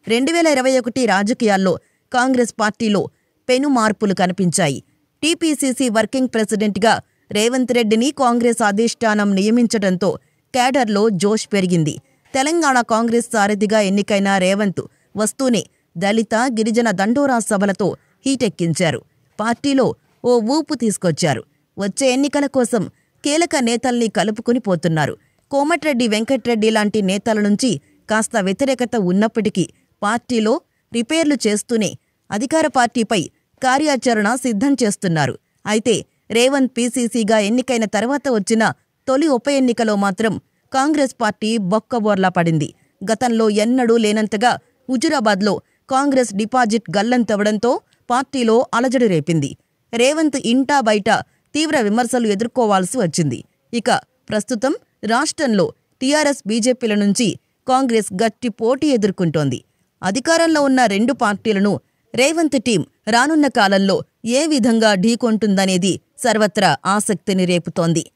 రెండు వేల ఇరవై ఒకటి రాజకీయాల్లో కాంగ్రెస్ పార్టీలో పెను మార్పులు కనిపించాయి టీపీసీసీ వర్కింగ్ ప్రెసిడెంట్గా రేవంత్ రెడ్డిని కాంగ్రెస్ అధిష్టానం నియమించడంతో క్యాడర్లో జోష్ పెరిగింది తెలంగాణ కాంగ్రెస్ సారథిగా ఎన్నికైన రేవంత్ వస్తూనే దళిత గిరిజన దండోరా సభలతో హీటెక్కించారు పార్టీలో ఓ ఊపు తీసుకొచ్చారు వచ్చే ఎన్నికల కోసం కీలక నేతల్ని కలుపుకుని పోతున్నారు కోమటిరెడ్డి వెంకట్రెడ్డి లాంటి నేతల నుంచి కాస్త వ్యతిరేకత ఉన్నప్పటికీ పార్టీలో రిపేర్లు చేస్తూనే అధికార పార్టీపై కార్యాచరణ సిద్ధం చేస్తున్నారు అయితే రేవంత్ పీసీసీగా ఎన్నికైన తర్వాత వచ్చిన తొలి ఉప ఎన్నికలో మాత్రం కాంగ్రెస్ పార్టీ బొక్కబోర్లా పడింది గతంలో ఎన్నడూ లేనంతగా హుజురాబాద్లో కాంగ్రెస్ డిపాజిట్ గల్లంతవడంతో పార్టీలో అలజడి రేపింది రేవంత్ ఇంటా బయట తీవ్ర విమర్శలు ఎదుర్కోవాల్సి వచ్చింది ఇక ప్రస్తుతం రాష్ట్రంలో టీఆర్ఎస్ బీజేపీల నుంచి కాంగ్రెస్ గట్టి పోటీ ఎదుర్కొంటోంది అధికారంలో ఉన్న రెండు పార్టీలను రేవంత్ టీం రానున్న కాలంలో ఏ విధంగా ఢీకొంటుందనేది సర్వత్రా ఆసక్తిని రేపుతోంది